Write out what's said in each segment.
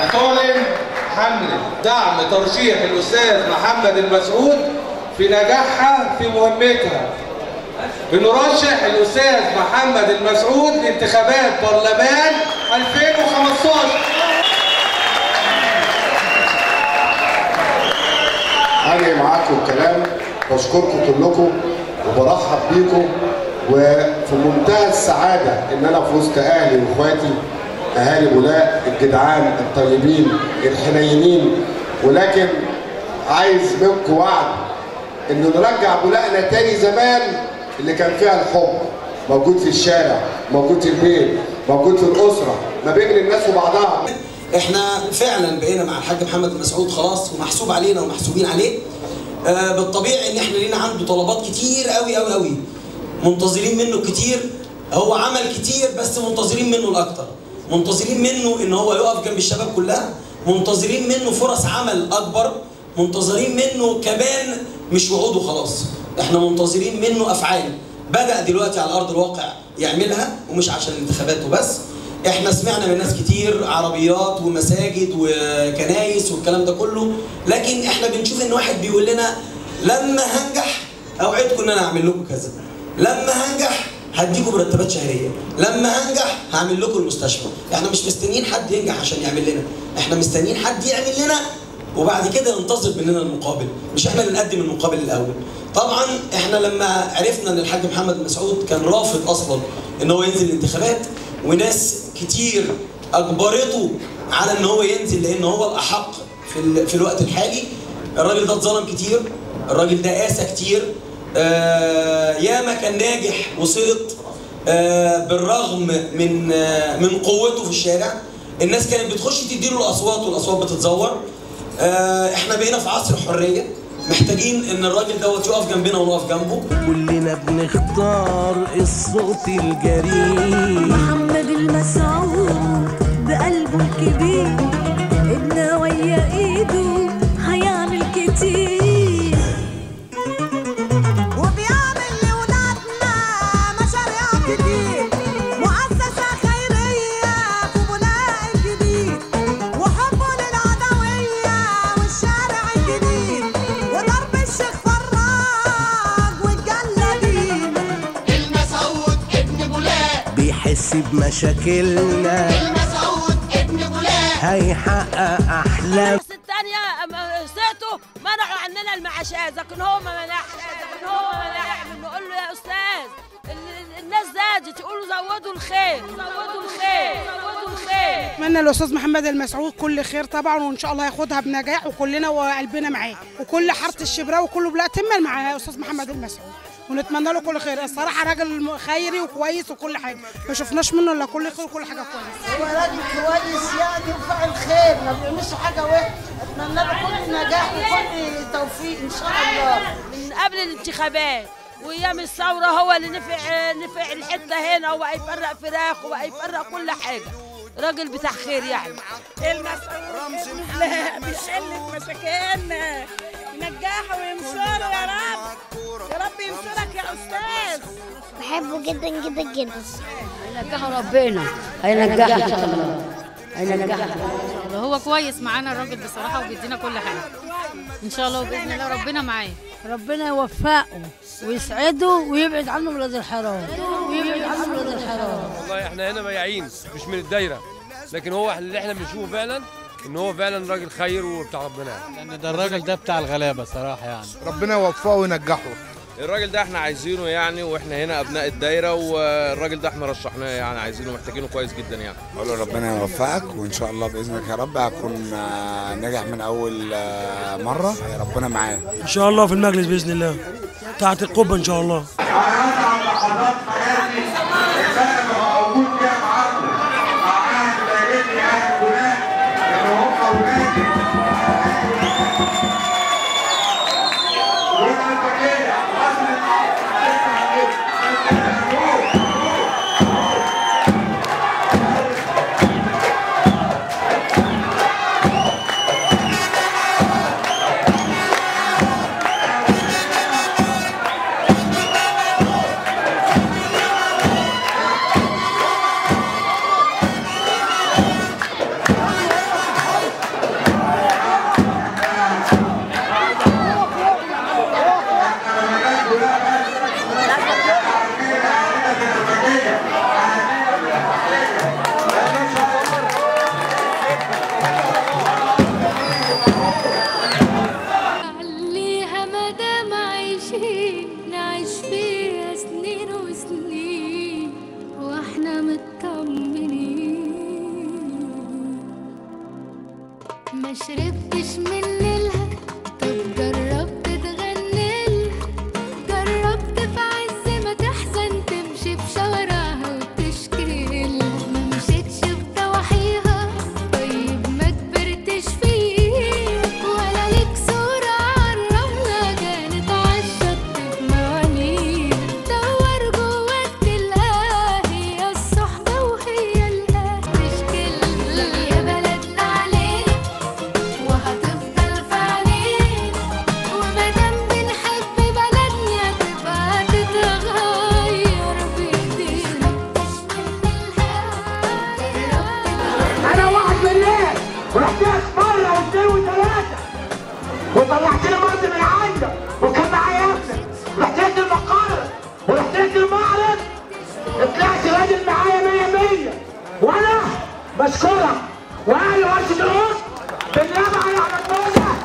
تعلن حملة دعم ترشيح الأستاذ محمد المسعود في نجاحها في مهمتها بنرشح الأستاذ محمد المسعود لانتخابات برلمان 2015 أنا معاكم الكلام بشكركم كلكم وبرحب بيكم وفي منتهى السعادة إن أنا في وسط أهلي وإخواتي أهالي بولاق الجدعان الطيبين الحنينين ولكن عايز منكم وعد إنه نرجع بولاقنا تاني زمان اللي كان فيها الحب موجود في الشارع موجود في البيت موجود في الأسرة ما بين الناس وبعضها احنا فعلا بقينا مع الحاج محمد المسعود خلاص ومحسوب علينا ومحسوبين عليه آه بالطبيعي ان احنا لينا عنده طلبات كتير قوي قوي قوي منتظرين منه كتير هو عمل كتير بس منتظرين منه الاكتر منتظرين منه ان هو يقف جنب الشباب كلها منتظرين منه فرص عمل اكبر منتظرين منه كمان مش وعود وخلاص احنا منتظرين منه افعال بدا دلوقتي على ارض الواقع يعملها ومش عشان الانتخابات وبس احنا سمعنا من ناس كتير عربيات ومساجد وكنايس والكلام ده كله لكن احنا بنشوف ان واحد بيقول لنا لما هنجح اوعدكم ان انا هعمل لكم كذا لما هنجح هديكم مرتبات شهريه لما هنجح هعمل لكم المستشفى احنا مش مستنيين حد ينجح عشان يعمل لنا احنا مستنيين حد يعمل لنا وبعد كده ننتظر مننا المقابل مش احنا اللي نقدم المقابل الاول طبعا احنا لما عرفنا ان الحاج محمد مسعود كان رافض اصلا ان هو ينزل الانتخابات وناس كتير اجبرته على ان هو ينزل لان هو الاحق في, ال... في الوقت الحالي الراجل ده اتظلم كتير الراجل ده قاسى كتير آه ياما كان ناجح وسقط آه بالرغم من آه من قوته في الشارع الناس كانت بتخش تديله الاصوات والاصوات بتتزور آه احنا بقينا في عصر حريه محتاجين ان الراجل دوت يقف جنبنا ونقف جنبه كلنا بنختار الصوت الجريء محمد المسعود بقلبه الكبير ابنه ويا ايده هيعمل كتير وبيعمل لولادنا مشاريع كتير مؤسسة خيرية في بناء الجديد وحبه للعدوية والشارع الجديد وضرب الشيخ فراج والجلابيب المسعود ابن بولاق بيحس بمشاكلنا المسعود ابن بولاق هيحقق احلام بس الثانية سقطوا منعوا عننا المعاشات لكن هو ما منعش لكن هو ما منعش بنقول له يا أستاذ ال- الناس زادت يقولوا زودوا الخير زودوا الخير زودوا الخير اتمنى الاستاذ محمد المسعود كل خير طبعا وان شاء الله ياخدها بنجاح وكلنا وقلبنا معاه وكل حاره الشبراوي وكله بلا تمل مع استاذ محمد المسعود ونتمنى له كل خير الصراحه راجل خيري وكويس وكل حاجه ما شفناش منه الا كل خير وكل حاجه كويسه هو راجل كويس يعني وفاعل خير ما بيعملش حاجة وحشة أتمنى له كل نجاح وكل توفيق إن شاء الله من قبل الانتخابات وايام الثوره هو اللي نفع نفع الحته هنا وبقى يفرق فراخ وبقى يفرق كل حاجه راجل بتاع خير يعني المسعود بيحل مشاكلنا ينجحه وينصره يا رب يا رب ينصرك يا استاذ بحبه جدا جدا جدا هينجحه ربنا هينجحه ان شاء الله هينجحه هو كويس معانا الراجل بصراحه وبيدينا كل حاجه ان شاء الله وباذن الله ربنا معاه ربنا يوفقه ويسعده ويبعد عنه ولاد الحرام ويبعد عنه ولاد الحرام والله احنا هنا بياعين مش من الدايره لكن هو اللي احنا بنشوفه فعلا ان هو فعلا راجل خير وبتاع ربنا يعني لان ده الراجل ده بتاع الغلابه صراحه يعني ربنا يوفقه وينجحه الراجل ده احنا عايزينه يعني واحنا هنا ابناء الدايره والراجل ده احنا رشحناه يعني عايزينه محتاجينه كويس جدا يعني اقول له ربنا يوفقك وان شاء الله باذنك يا رب هكون آه، ناجح من اول آه، مره ربنا معاه ان شاء الله في المجلس باذن الله تحت القبه ان شاء الله ما شربتش من نيلها طب جربت تغني لها جربت في عز ما تحزن تمشي في شوارعها وتشكي لها ما مشيتش بضواحيها طيب ما كبرتش فيه ولا ليك صورة عالرملة كانت عالشط بموانيها دور جواك تلاقيها هي الصحبة وهي الأهل تشكيلها يا بلدنا علينا وهتفضل في علينا ومادام بنحب بلدنا تبقى تتغير بإيدينا انا واحد من الناس ورحت لك مره واثنين وثلاثه وطلعت لي مرضي من عندك وكان معايا ابنك رحت لك المقر ورحت لك المعرض طلعت راجل معايا 100 100 وانا بشكرك واهل ورشه القدس بالنعمه على احمد موسى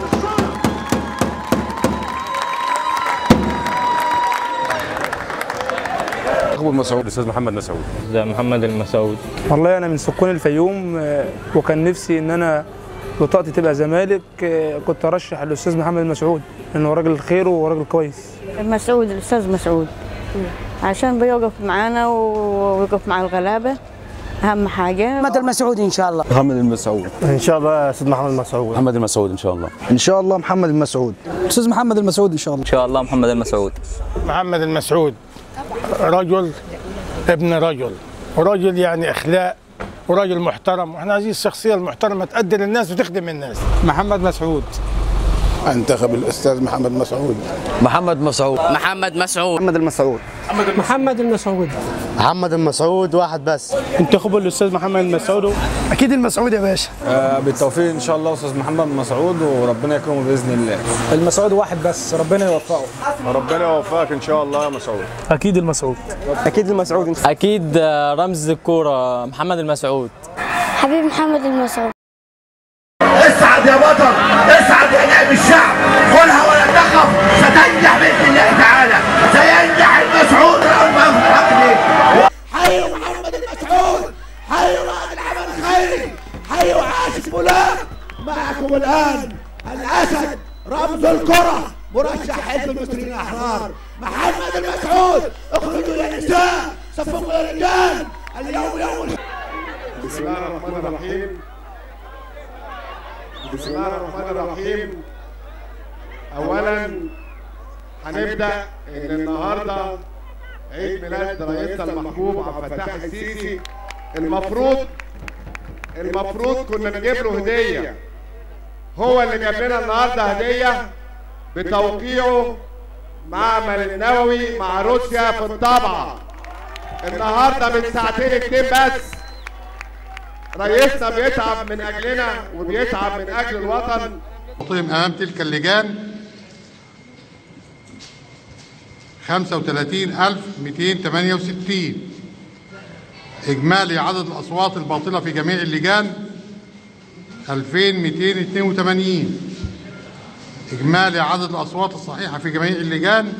اخو مسعود الاستاذ محمد مسعود ده محمد المسعود والله انا من سكان الفيوم آه، وكان نفسي ان انا بطاقتي تبقى زمالك آه، كنت ارشح الاستاذ محمد مسعود لانه راجل خير وراجل كويس مسعود الاستاذ مسعود عشان بيوقف معانا ويوقف مع الغلابه اهم حاجه محمد المسعود ان شاء الله محمد المسعود ان شاء الله يا استاذ محمد المسعود محمد المسعود ان شاء الله ان شاء الله محمد المسعود استاذ محمد المسعود ان شاء الله ان شاء الله محمد المسعود محمد المسعود رجل ابن رجل ورجل يعني اخلاق وراجل محترم واحنا عايزين الشخصيه المحترمه تقدر الناس وتخدم الناس محمد مسعود انتخب الاستاذ محمد مسعود محمد مسعود محمد مسعود محمد المسعود محمد المسعود محمد المسعود واحد بس انتخبوا الاستاذ محمد المسعود اكيد المسعود يا باشا آه بالتوفيق ان شاء الله استاذ محمد مسعود وربنا يكرمه باذن الله المسعود واحد بس ربنا يوفقه ربنا يوفقك ان شاء الله يا مسعود اكيد المسعود اكيد المسعود اكيد آه، رمز الكوره محمد المسعود حبيب محمد المسعود اسعد يا بطل اسعد يا نائب الشعب خذها ولا تخف ستنجح باذن الله تعالى سينجح المسعود رغم فقده حيوا محمد المسعود حيوا رائد العمل الخيري حيوا عاشق فلان معكم الان الاسد رمز الكره مرشح حزب المصريين الاحرار محمد المسعود اخرجوا يا نساء صفقوا يا رجال اليوم يوم بسم الله الرحمن الرحيم بسم الله الرحمن الرحيم اولا هنبدا ان النهارده عيد ميلاد رئيسنا المحبوب عبد الفتاح السيسي المفروض المفروض كنا نجيب له هديه هو اللي جاب لنا النهارده هديه بتوقيعه معمل النووي مع روسيا في الطابعه النهارده من ساعتين اتنين بس رئيسنا بيتعب من اجلنا وبيتعب من اجل الوطن أقيم أمام تلك اللجان 35268 إجمالي عدد الأصوات الباطلة في جميع اللجان 2282 إجمالي عدد الأصوات الصحيحة في جميع اللجان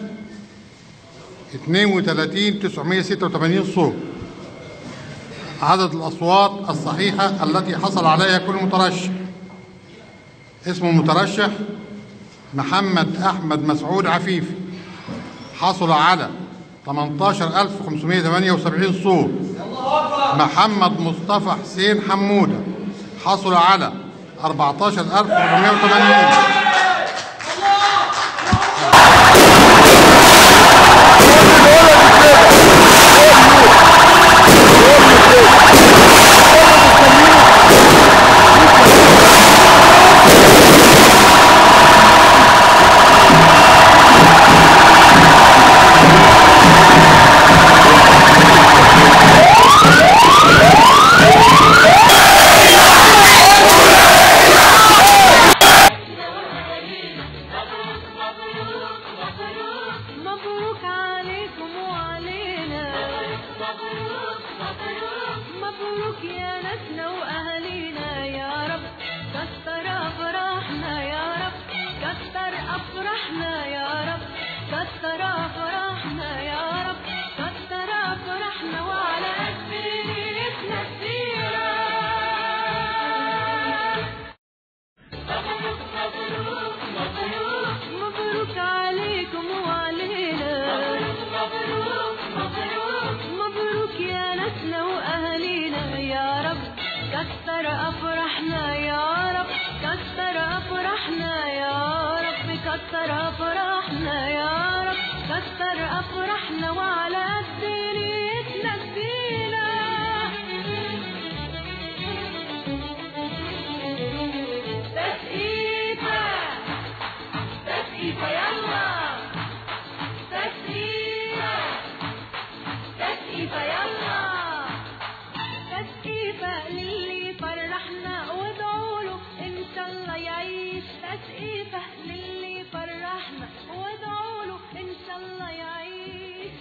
32986 صوت عدد الأصوات الصحيحة التي حصل عليها كل مترشح اسم المترشح محمد أحمد مسعود عفيفي حصل على 18578 صوت محمد مصطفى حسين حمودة حصل على 14480 كتر افراحنا يا رب كتر افراحنا وعلى قد نيتنا كفينا تسقيفة تسقيفة يلا تسقيفة تسقيفة يلا تسقيفة للي فرحنا وادعوا له ان شاء الله يعيش تسقيفة للي فرحنا وادعوا له ان شاء الله يعيش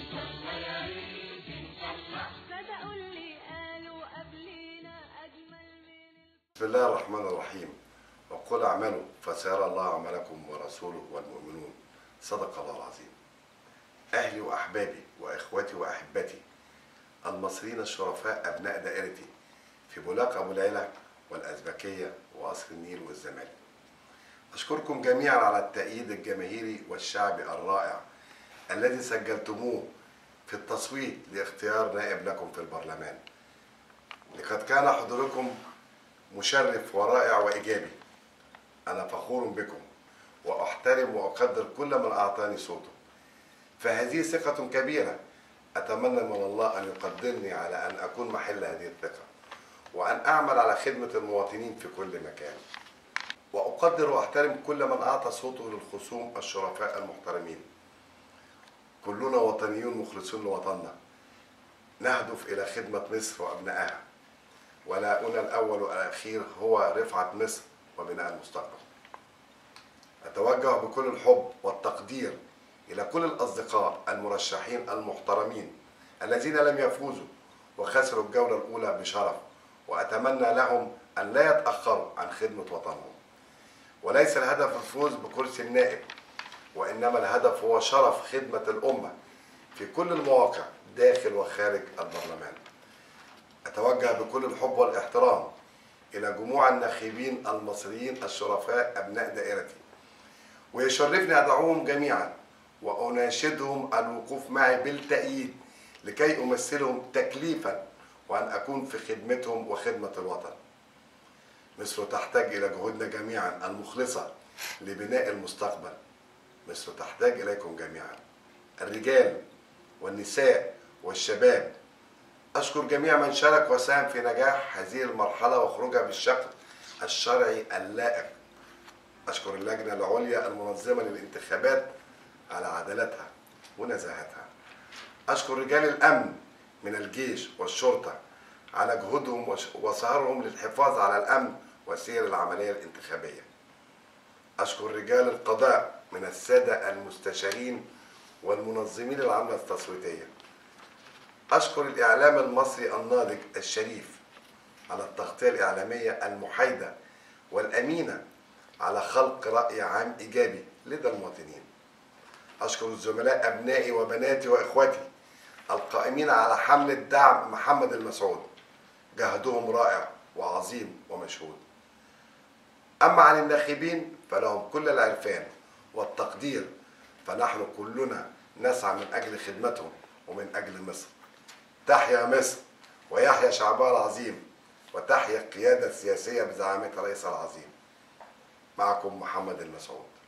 صدقوا اللي قالوا قبلينا اجمل بسم الله الرحمن الرحيم وقل اعملوا فسيرى الله عملكم ورسوله والمؤمنون صدق الله العظيم اهلي واحبابي واخواتي واحبتي المصريين الشرفاء ابناء دائرتي في بولاق ابو العلا والازبكيه وقصر النيل والزمالك اشكركم جميعا على التأييد الجماهيري والشعبي الرائع الذي سجلتموه في التصويت لاختيار نائب لكم في البرلمان لقد كان حضوركم مشرف ورائع وإيجابي أنا فخور بكم وأحترم وأقدر كل من أعطاني صوته فهذه ثقة كبيرة أتمنى من الله أن يقدرني على أن أكون محل هذه الثقة وأن أعمل على خدمة المواطنين في كل مكان وأقدر وأحترم كل من أعطى صوته للخصوم الشرفاء المحترمين كلنا وطنيون مخلصون لوطننا نهدف إلى خدمة مصر وأبنائها ولاؤنا الأول والأخير هو رفعة مصر وبناء المستقبل أتوجه بكل الحب والتقدير إلى كل الأصدقاء المرشحين المحترمين الذين لم يفوزوا وخسروا الجولة الأولى بشرف وأتمنى لهم أن لا يتأخروا عن خدمة وطنهم وليس الهدف الفوز بكرسي النائب وإنما الهدف هو شرف خدمة الأمة في كل المواقع داخل وخارج البرلمان أتوجه بكل الحب والاحترام إلى جموع الناخبين المصريين الشرفاء أبناء دائرتي ويشرفني أدعوهم جميعا وأناشدهم الوقوف معي بالتأييد لكي أمثلهم تكليفا وأن أكون في خدمتهم وخدمة الوطن مصر تحتاج إلى جهودنا جميعا المخلصة لبناء المستقبل مصر تحتاج إليكم جميعا الرجال والنساء والشباب أشكر جميع من شارك وساهم في نجاح هذه المرحلة وخروجها بالشكل الشرعي اللائق أشكر اللجنة العليا المنظمة للانتخابات على عدالتها ونزاهتها أشكر رجال الأمن من الجيش والشرطة على جهودهم وش- وسهرهم للحفاظ على الأمن وسير العملية الانتخابية أشكر رجال القضاء من السادة المستشارين والمنظمين العملة التصويتية أشكر الإعلام المصري الناضج الشريف على التغطية الإعلامية المحايدة والأمينة على خلق رأي عام إيجابي لدى المواطنين أشكر الزملاء أبنائي وبناتي وإخواتي القائمين على حملة دعم محمد المسعود جهدهم رائع وعظيم ومشهود أما عن الناخبين فلهم كل العرفان والتقدير فنحن كلنا نسعى من أجل خدمتهم ومن أجل مصر تحيا مصر ويحيا شعبها العظيم وتحيا القيادة السياسية بزعامة الرئيس العظيم معكم محمد المسعود